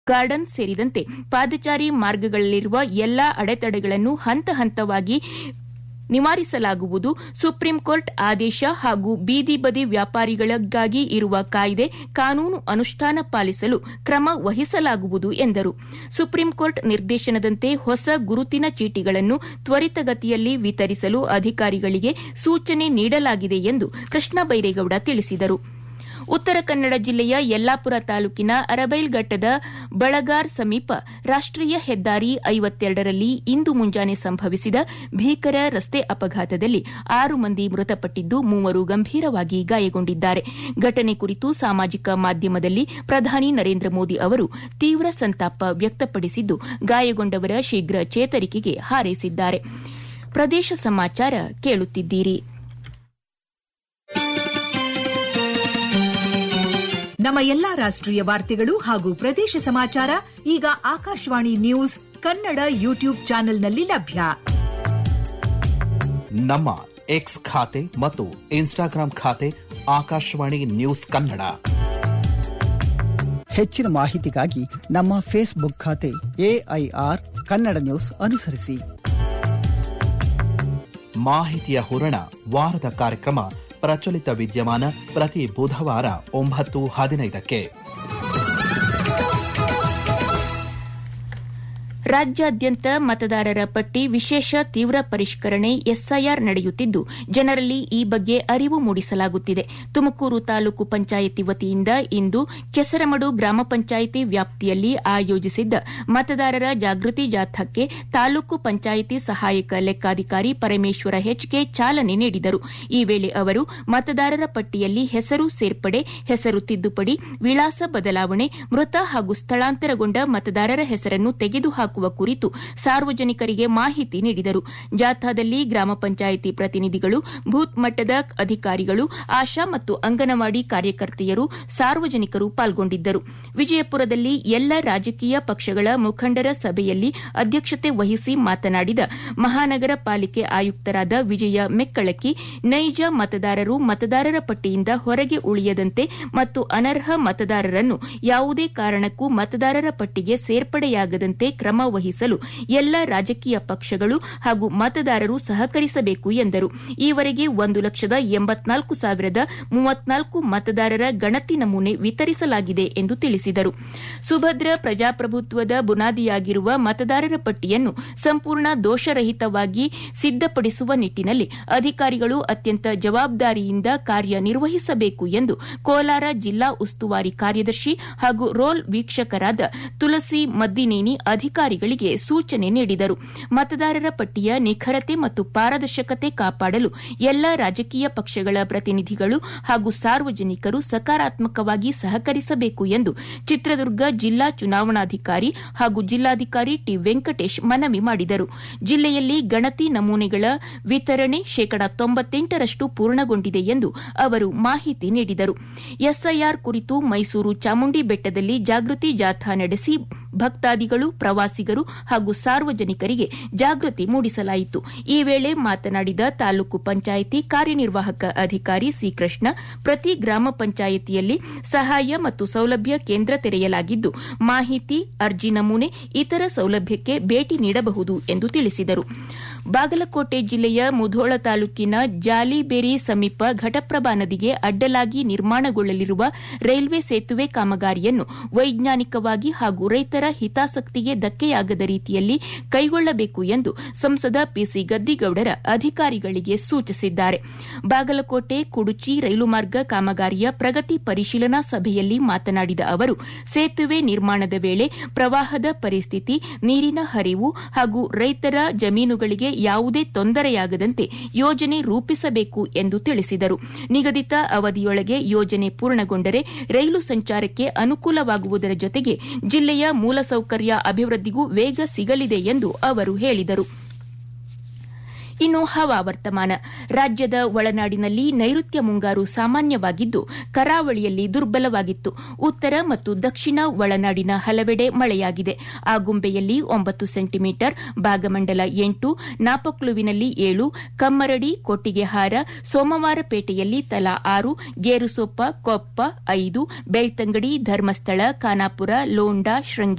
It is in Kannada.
ಗಾರ್ಡನ್ ಸೇರಿದಂತೆ ಪಾದಚಾರಿ ಮಾರ್ಗಗಳಲ್ಲಿರುವ ಎಲ್ಲಾ ಅಡೆತಡೆಗಳನ್ನು ಹಂತ ಹಂತವಾಗಿ ನಿವಾರಿಸಲಾಗುವುದು ಸುಪ್ರೀಂ ಕೋರ್ಟ್ ಆದೇಶ ಹಾಗೂ ಬೀದಿ ಬದಿ ವ್ಯಾಪಾರಿಗಳಿಗಾಗಿ ಇರುವ ಕಾಯ್ದೆ ಕಾನೂನು ಅನುಷ್ಠಾನ ಪಾಲಿಸಲು ಕ್ರಮ ವಹಿಸಲಾಗುವುದು ಎಂದರು ಸುಪ್ರೀಂ ಕೋರ್ಟ್ ನಿರ್ದೇಶನದಂತೆ ಹೊಸ ಗುರುತಿನ ಚೀಟಿಗಳನ್ನು ತ್ವರಿತಗತಿಯಲ್ಲಿ ವಿತರಿಸಲು ಅಧಿಕಾರಿಗಳಿಗೆ ಸೂಚನೆ ನೀಡಲಾಗಿದೆ ಎಂದು ಕೃಷ್ಣ ಬೈರೇಗೌಡ ತಿಳಿಸಿದರು ಉತ್ತರ ಕನ್ನಡ ಜಿಲ್ಲೆಯ ಯಲ್ಲಾಪುರ ತಾಲೂಕಿನ ಅರಬೈಲ್ಘಟ್ಟದ ಬಳಗಾರ್ ಸಮೀಪ ರಾಷ್ಟೀಯ ಹೆದ್ದಾರಿ ಐವತ್ತೆರಡರಲ್ಲಿ ಇಂದು ಮುಂಜಾನೆ ಸಂಭವಿಸಿದ ಭೀಕರ ರಸ್ತೆ ಅಪಘಾತದಲ್ಲಿ ಆರು ಮಂದಿ ಮೃತಪಟ್ಟಿದ್ದು ಮೂವರು ಗಂಭೀರವಾಗಿ ಗಾಯಗೊಂಡಿದ್ದಾರೆ ಘಟನೆ ಕುರಿತು ಸಾಮಾಜಿಕ ಮಾಧ್ಯಮದಲ್ಲಿ ಪ್ರಧಾನಿ ನರೇಂದ್ರ ಮೋದಿ ಅವರು ತೀವ್ರ ಸಂತಾಪ ವ್ಯಕ್ತಪಡಿಸಿದ್ದು ಗಾಯಗೊಂಡವರ ಶೀಘ್ರ ಚೇತರಿಕೆಗೆ ಹಾರೈಸಿದ್ದಾರೆ ಪ್ರದೇಶ ಸಮಾಚಾರ ಕೇಳುತ್ತಿದ್ದೀರಿ ನಮ್ಮ ಎಲ್ಲಾ ರಾಷ್ಟ್ರೀಯ ವಾರ್ತೆಗಳು ಹಾಗೂ ಪ್ರದೇಶ ಸಮಾಚಾರ ಈಗ ಆಕಾಶವಾಣಿ ನ್ಯೂಸ್ ಕನ್ನಡ ಯೂಟ್ಯೂಬ್ ಚಾನೆಲ್ನಲ್ಲಿ ಲಭ್ಯ ನಮ್ಮ ಎಕ್ಸ್ ಖಾತೆ ಮತ್ತು ಇನ್ಸ್ಟಾಗ್ರಾಂ ಖಾತೆ ಆಕಾಶವಾಣಿ ನ್ಯೂಸ್ ಕನ್ನಡ ಹೆಚ್ಚಿನ ಮಾಹಿತಿಗಾಗಿ ನಮ್ಮ ಫೇಸ್ಬುಕ್ ಖಾತೆ ಎಐಆರ್ ಕನ್ನಡ ನ್ಯೂಸ್ ಅನುಸರಿಸಿ ಮಾಹಿತಿಯ ಹೂರಣ ವಾರದ ಕಾರ್ಯಕ್ರಮ ಪ್ರಚಲಿತ ವಿದ್ಯಮಾನ ಪ್ರತಿ ಬುಧವಾರ ಒಂಬತ್ತು ಹದಿನೈದಕ್ಕೆ ರಾಜ್ಯಾದ್ಯಂತ ಮತದಾರರ ಪಟ್ಟಿ ವಿಶೇಷ ತೀವ್ರ ಪರಿಷ್ಕರಣೆ ಎಸ್ಐಆರ್ ನಡೆಯುತ್ತಿದ್ದು ಜನರಲ್ಲಿ ಈ ಬಗ್ಗೆ ಅರಿವು ಮೂಡಿಸಲಾಗುತ್ತಿದೆ ತುಮಕೂರು ತಾಲೂಕು ಪಂಚಾಯಿತಿ ವತಿಯಿಂದ ಇಂದು ಕೆಸರಮಡು ಗ್ರಾಮ ಪಂಚಾಯಿತಿ ವ್ಯಾಪ್ತಿಯಲ್ಲಿ ಆಯೋಜಿಸಿದ್ದ ಮತದಾರರ ಜಾಗೃತಿ ಜಾಥಾಕ್ಕೆ ತಾಲೂಕು ಪಂಚಾಯಿತಿ ಸಹಾಯಕ ಲೆಕ್ಕಾಧಿಕಾರಿ ಪರಮೇಶ್ವರ ಹೆಚ್ಕೆ ಚಾಲನೆ ನೀಡಿದರು ಈ ವೇಳೆ ಅವರು ಮತದಾರರ ಪಟ್ಟಿಯಲ್ಲಿ ಹೆಸರು ಸೇರ್ಪಡೆ ಹೆಸರು ತಿದ್ದುಪಡಿ ವಿಳಾಸ ಬದಲಾವಣೆ ಮೃತ ಹಾಗೂ ಸ್ಥಳಾಂತರಗೊಂಡ ಮತದಾರರ ಹೆಸರನ್ನು ತೆಗೆದುಹಾಕುವ ಕುರಿತು ಸಾರ್ವಜನಿಕರಿಗೆ ಮಾಹಿತಿ ನೀಡಿದರು ಜಾಥಾದಲ್ಲಿ ಗ್ರಾಮ ಪಂಚಾಯಿತಿ ಪ್ರತಿನಿಧಿಗಳು ಬೂತ್ ಮಟ್ಟದ ಅಧಿಕಾರಿಗಳು ಆಶಾ ಮತ್ತು ಅಂಗನವಾಡಿ ಕಾರ್ಯಕರ್ತೆಯರು ಸಾರ್ವಜನಿಕರು ಪಾಲ್ಗೊಂಡಿದ್ದರು ವಿಜಯಪುರದಲ್ಲಿ ಎಲ್ಲ ರಾಜಕೀಯ ಪಕ್ಷಗಳ ಮುಖಂಡರ ಸಭೆಯಲ್ಲಿ ಅಧ್ಯಕ್ಷತೆ ವಹಿಸಿ ಮಾತನಾಡಿದ ಮಹಾನಗರ ಪಾಲಿಕೆ ಆಯುಕ್ತರಾದ ವಿಜಯ ಮೆಕ್ಕಳಕ್ಕಿ ನೈಜ ಮತದಾರರು ಮತದಾರರ ಪಟ್ಟಿಯಿಂದ ಹೊರಗೆ ಉಳಿಯದಂತೆ ಮತ್ತು ಅನರ್ಹ ಮತದಾರರನ್ನು ಯಾವುದೇ ಕಾರಣಕ್ಕೂ ಮತದಾರರ ಪಟ್ಟಿಗೆ ಸೇರ್ಪಡೆಯಾಗದಂತೆ ಕ್ರಮ ವಹಿಸಲು ಎಲ್ಲ ರಾಜಕೀಯ ಪಕ್ಷಗಳು ಹಾಗೂ ಮತದಾರರು ಸಹಕರಿಸಬೇಕು ಎಂದರು ಈವರೆಗೆ ಒಂದು ಲಕ್ಷದ ಎಂಬತ್ನಾಲ್ಕು ಸಾವಿರದ ಮೂವತ್ನಾಲ್ಕು ಮತದಾರರ ಗಣತಿ ನಮೂನೆ ವಿತರಿಸಲಾಗಿದೆ ಎಂದು ತಿಳಿಸಿದರು ಸುಭದ್ರ ಪ್ರಜಾಪ್ರಭುತ್ವದ ಬುನಾದಿಯಾಗಿರುವ ಮತದಾರರ ಪಟ್ಟಿಯನ್ನು ಸಂಪೂರ್ಣ ದೋಷರಹಿತವಾಗಿ ಸಿದ್ದಪಡಿಸುವ ನಿಟ್ಟಿನಲ್ಲಿ ಅಧಿಕಾರಿಗಳು ಅತ್ಯಂತ ಜವಾಬ್ದಾರಿಯಿಂದ ಕಾರ್ಯನಿರ್ವಹಿಸಬೇಕು ಎಂದು ಕೋಲಾರ ಜಿಲ್ಲಾ ಉಸ್ತುವಾರಿ ಕಾರ್ಯದರ್ಶಿ ಹಾಗೂ ರೋಲ್ ವೀಕ್ಷಕರಾದ ತುಳಸಿ ಮದ್ದಿನೇನಿ ಅಧಿಕಾರಿಗಳಿಗೆ ಸೂಚನೆ ನೀಡಿದರು ಮತದಾರರ ಪಟ್ಟಿಯ ನಿಖರತೆ ಮತ್ತು ಪಾರದರ್ಶಕತೆ ಕಾಪಾಡಲು ಎಲ್ಲ ರಾಜಕೀಯ ಪಕ್ಷಗಳ ಪ್ರತಿನಿಧಿಗಳು ಹಾಗೂ ಸಾರ್ವಜನಿಕರು ಸಕಾರಾತ್ಮಕವಾಗಿ ಸಹಕರಿಸಬೇಕು ಎಂದು ಚಿತ್ರದುರ್ಗ ಜಿಲ್ಲಾ ಚುನಾವಣಾಧಿಕಾರಿ ಹಾಗೂ ಜಿಲ್ಲಾಧಿಕಾರಿ ಟಿ ವೆಂಕಟೇಶ್ ಮನವಿ ಮಾಡಿದರು ಜಿಲ್ಲೆಯಲ್ಲಿ ಗಣತಿ ನಮೂನೆಗಳ ವಿತರಣೆ ಶೇಕಡಾ ತೊಂಬತ್ತೆಂಟರಷ್ಟು ಪೂರ್ಣಗೊಂಡಿದೆ ಎಂದು ಅವರು ಮಾಹಿತಿ ನೀಡಿದರು ಎಸ್ಐಆರ್ ಕುರಿತು ಮೈಸೂರು ಚಾಮುಂಡಿ ಬೆಟ್ಟದಲ್ಲಿ ಜಾಗೃತಿ ಜಾಥಾ ನಡೆಸಿ ಭಕ್ತಾದಿಗಳು ಪ್ರವಾಸಿಗರು ಹಾಗೂ ಸಾರ್ವಜನಿಕರಿಗೆ ಜಾಗೃತಿ ಮೂಡಿಸಲಾಯಿತು ಈ ವೇಳೆ ಮಾತನಾಡಿದ ತಾಲೂಕು ಪಂಚಾಯಿತಿ ಕಾರ್ಯನಿರ್ವಾಹಕ ಅಧಿಕಾರಿ ಸಿಕೃಷ್ಣ ಪ್ರತಿ ಗ್ರಾಮ ಪಂಚಾಯಿತಿಯಲ್ಲಿ ಸಹಾಯ ಮತ್ತು ಸೌಲಭ್ಯ ಕೇಂದ್ರ ತೆರೆಯಲಾಗಿದ್ದು ಮಾಹಿತಿ ಅರ್ಜಿ ನಮೂನೆ ಇತರ ಸೌಲಭ್ಯಕ್ಕೆ ಭೇಟಿ ನೀಡಬಹುದು ಎಂದು ತಿಳಿಸಿದರು ಬಾಗಲಕೋಟೆ ಜಿಲ್ಲೆಯ ಮುಧೋಳ ತಾಲೂಕಿನ ಜಾಲಿಬೇರಿ ಸಮೀಪ ಘಟಪ್ರಭಾ ನದಿಗೆ ಅಡ್ಡಲಾಗಿ ನಿರ್ಮಾಣಗೊಳ್ಳಲಿರುವ ರೈಲ್ವೆ ಸೇತುವೆ ಕಾಮಗಾರಿಯನ್ನು ವೈಜ್ಞಾನಿಕವಾಗಿ ಹಾಗೂ ರೈತರ ಹಿತಾಸಕ್ತಿಗೆ ಧಕ್ಕೆಯಾಗದ ರೀತಿಯಲ್ಲಿ ಕೈಗೊಳ್ಳಬೇಕು ಎಂದು ಸಂಸದ ಪಿಸಿ ಗದ್ದಿಗೌಡರ ಅಧಿಕಾರಿಗಳಿಗೆ ಸೂಚಿಸಿದ್ದಾರೆ ಬಾಗಲಕೋಟೆ ಕುಡುಚಿ ರೈಲು ಮಾರ್ಗ ಕಾಮಗಾರಿಯ ಪ್ರಗತಿ ಪರಿಶೀಲನಾ ಸಭೆಯಲ್ಲಿ ಮಾತನಾಡಿದ ಅವರು ಸೇತುವೆ ನಿರ್ಮಾಣದ ವೇಳೆ ಪ್ರವಾಹದ ಪರಿಸ್ಥಿತಿ ನೀರಿನ ಹರಿವು ಹಾಗೂ ರೈತರ ಜಮೀನುಗಳಿಗೆ ಯಾವುದೇ ತೊಂದರೆಯಾಗದಂತೆ ಯೋಜನೆ ರೂಪಿಸಬೇಕು ಎಂದು ತಿಳಿಸಿದರು ನಿಗದಿತ ಅವಧಿಯೊಳಗೆ ಯೋಜನೆ ಪೂರ್ಣಗೊಂಡರೆ ರೈಲು ಸಂಚಾರಕ್ಕೆ ಅನುಕೂಲವಾಗುವುದರ ಜೊತೆಗೆ ಜಿಲ್ಲೆಯ ಮೂಲಸೌಕರ್ಯ ಅಭಿವೃದ್ಧಿಗೂ ವೇಗ ಸಿಗಲಿದೆ ಎಂದು ಅವರು ಹೇಳಿದರು ಇನ್ನು ಹವಾವರ್ತಮಾನ ರಾಜ್ಯದ ಒಳನಾಡಿನಲ್ಲಿ ನೈಋತ್ಯ ಮುಂಗಾರು ಸಾಮಾನ್ಯವಾಗಿದ್ದು ಕರಾವಳಿಯಲ್ಲಿ ದುರ್ಬಲವಾಗಿತ್ತು ಉತ್ತರ ಮತ್ತು ದಕ್ಷಿಣ ಒಳನಾಡಿನ ಹಲವೆಡೆ ಮಳೆಯಾಗಿದೆ ಆಗುಂಬೆಯಲ್ಲಿ ಒಂಬತ್ತು ಸೆಂಟಿಮೀಟರ್ ಭಾಗಮಂಡಲ ಎಂಟು ನಾಪಕ್ಲುವಿನಲ್ಲಿ ಏಳು ಕಮ್ಮರಡಿ ಕೊಟ್ಟಿಗೆಹಾರ ಸೋಮವಾರಪೇಟೆಯಲ್ಲಿ ತಲಾ ಆರು ಗೇರುಸೊಪ್ಪ ಕೊಪ್ಪ ಐದು ಬೆಳ್ತಂಗಡಿ ಧರ್ಮಸ್ಥಳ ಖಾನಾಪುರ ಲೋಂಡಾ ಶೃಂಗೇರಿ